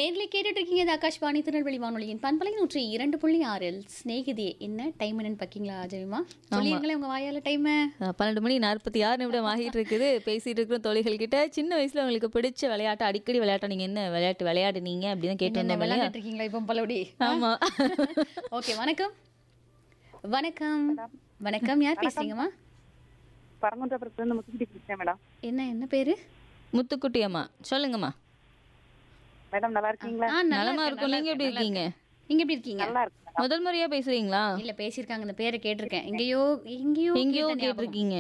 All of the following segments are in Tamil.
நேர்ல கேட்டுட்டு இருக்கீங்க இது ஆகாஷ்வாணி திருநெல்வேலி வானொலியின் பண்பலை நூற்றி இரண்டு புள்ளி ஆறில் ஸ்நேகிதி என்ன டைம் என்னன்னு பாக்கீங்களா ஜெயமா சொல்லிருங்களேன் உங்க வாயால டைம் அஹ் பன்னெண்டு மணி நாற்பத்தி ஆறு நிமிடம் ஆகிட்டு இருக்குது பேசிட்டு இருக்கிற தொழில்கள் கிட்ட சின்ன வயசுல உங்களுக்கு பிடிச்ச விளையாட்டு அடிக்கடி விளையாட்டா நீங்க என்ன விளையாட்டு விளையாடுனீங்க அப்படின்னு கேட்டு என்ன வந்தோம் இல்லையா விளையாண்டுட்டு இருக்கீங்களா இப்போ பலபடி ஆமா ஓகே வணக்கம் வணக்கம் வணக்கம் யார் பேசுறீங்கம்மா பரமந்தபுரத்துல முத்துக்குட்டி பேசுறேன் மேடம் என்ன என்ன பேரு முத்துக்குட்டி அம்மா சொல்லுங்கம்மா மேடம் நல்லா இருக்கீங்களா ஆ, நல்லா நலமா இருக்கேன், இருக்கும் நல்லா நீங்க எப்படி இருக்கேன், நல்லா இருக்கீங்க இருக்கேன். நீங்க எப்படி இருக்கீங்க நல்லா இருக்கு மேடம் முதல் முறையா பேசுறீங்களா இல்ல பேசியிருக்காங்க இந்த பேரை கேட்டிருக்கேன் எங்கேயோ எங்கேயோ எங்கேயோ கேட்ட ஞாபகம். கேட்டிருக்கீங்க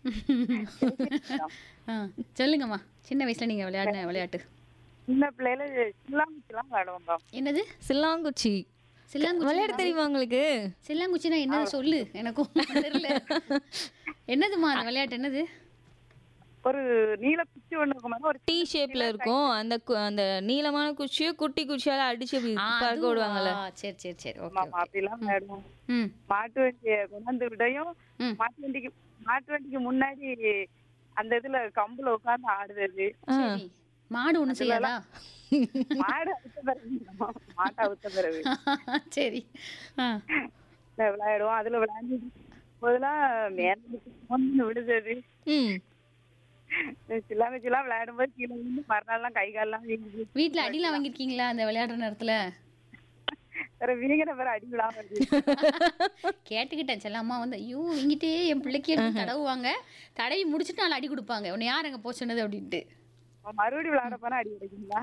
ஆ, சொல்லுங்கம்மா சின்ன வயசுல நீங்க விளையாடின விளையாட்டு சின்ன பிள்ளையில சில்லாங்குச்சிலாம் விளையாடுவோம் மேம் என்னது சில்லாங்குச்சி சில்லாங்குச்சி விளையாட தெரியுமா உங்களுக்கு சில்லாங்குச்சினா என்னது சொல்லு எனக்கும் தெரியல என்னதுமா அந்த விளையாட்டு என்னது ஒரு நீல குச்சி ஒண்ணு இருக்கும் மேடம் ஒரு டீ ஷேப்ல இருக்கும் அந்த கு- அந்த நீளமான குச்சியை குட்டி குச்சியால அடிச்சு அப்படி ஆ, பறக்க அதுவா? விடுவாங்கல்ல சரி சரி சரி ஓகே மாமா அப்படிலாம் விளையாடுவோம் ம் மாட்டு வண்டியை கொண்டாந்து விடையும் ம். மாட்டு வண்டிக்கு மாட்டு வண்டிக்கு முன்னாடி அந்த இதுல கம்புல உட்கார்ந்து ஆடுறது சரி மாடு ஒண்ணு செய்யாதா மாடு அவுத்த பிறகு மேடம். மாட்டை அவுத்த பிறகு சரி ஆ இந்த விளையாடுவோம் அதுல விளையாண்டு போதெல்லாம் மேல வந்து விழுதது ம் சில்லாங்குச்சிலாம் விளையாடும் போது கீழே விழுந்து மறுநாள்லாம் கை கால்லாம் வீங்குது வீட்ல அடிலாம் வாங்கியிருக்கீங்களா அந்த விளையாடுற நேரத்துல வேற வீங்கின பிறகு அடி விழாம இருக்கு கேட்டுக்கிட்டேன் சில அம்மா வந்து ஐயோ இங்கிட்டே என் பிள்ளைக்கு எடுத்து தடவுவாங்க தடவி முடிச்சுட்டு நாலு அடி கொடுப்பாங்க உன்னை யார் அங்க போக சொன்னது அப்படின்ட்டு மறுபடியும் விளையாட போனா அடி கிடைக்குங்களா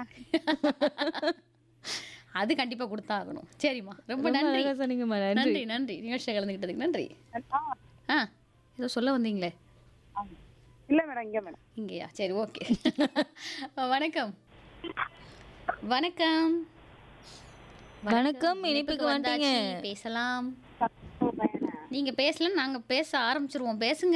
அது கண்டிப்பா கொடுத்தா ஆகணும் சரிம்மா ரொம்ப ரொம்ப நன்றி அழகா சொன்னீங்கம்மா நன்றி நன்றி நன்றி நிகழ்ச்சியில் கலந்துக்கிட்டதுக்கு நன்றி ஆ, ஆ ஏதோ சொல்ல வந்தீங்களே ஆ. இல்ல மேடம் இங்க மேடம் இங்கேயா சரி ஓகே வணக்கம் வணக்கம் வணக்கம் இனிப்புக்கு வந்துட்டீங்க வந்தாச்சு. பேசலாம் நீங்க பேசலாம் நாங்க பேச ஆரம்பிச்சிருவோம் பேசுங்க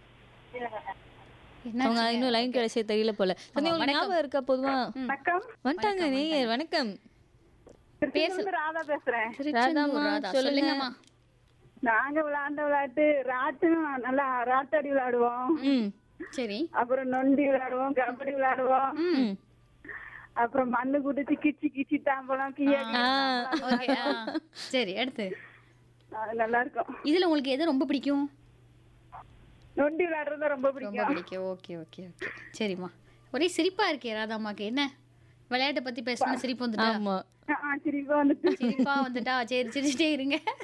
என்ன அவங்க இன்னும் லைன் கிடைச்சே தெரியல போல சந்தி உங்களுக்கு ஞாபகம் இருக்கா பொதுவா வணக்கம் வந்துட்டாங்க நேயர் வணக்கம் திருச்சியிலிருந்து ராதா பேசுறேன் திருச்செந்தூர் ராதா சொல்லுங்கம்மா நாங்க விளையாண்ட விளையாட்டு ராட்டுன்னு நல்லா ராட்டடி விளையாடுவோம் ம் சரி அப்புறம் நொண்டி விளையாடுவோம் கபடி விளையாடுவோம் ம் அப்புறம் மண்ணு குடிச்சு கிச்சி கிச்சி தாம்பலம் கியா ஆ ஓகே சரி அடுத்து அது நல்லா இருக்கும் இதுல உங்களுக்கு எது ரொம்ப பிடிக்கும் நொண்டி விளையாடுறது ரொம்ப ரொம்ப பிடிக்கும் பிடிக்கும் ஓகே ஓகே ஓகே சரிம்மா ஒரே சிரிப்பா இருக்கே ராதாம்மாக்கு என்ன விளையாட்டை பத்தி பேசணும் சிரிப்பு வந்துட்டா ஆமா ஆ, சிரிப்பா வந்துட்டு சிரிப்பா வந்துட்டா சரி சிரிச்சிட்டே இருங்க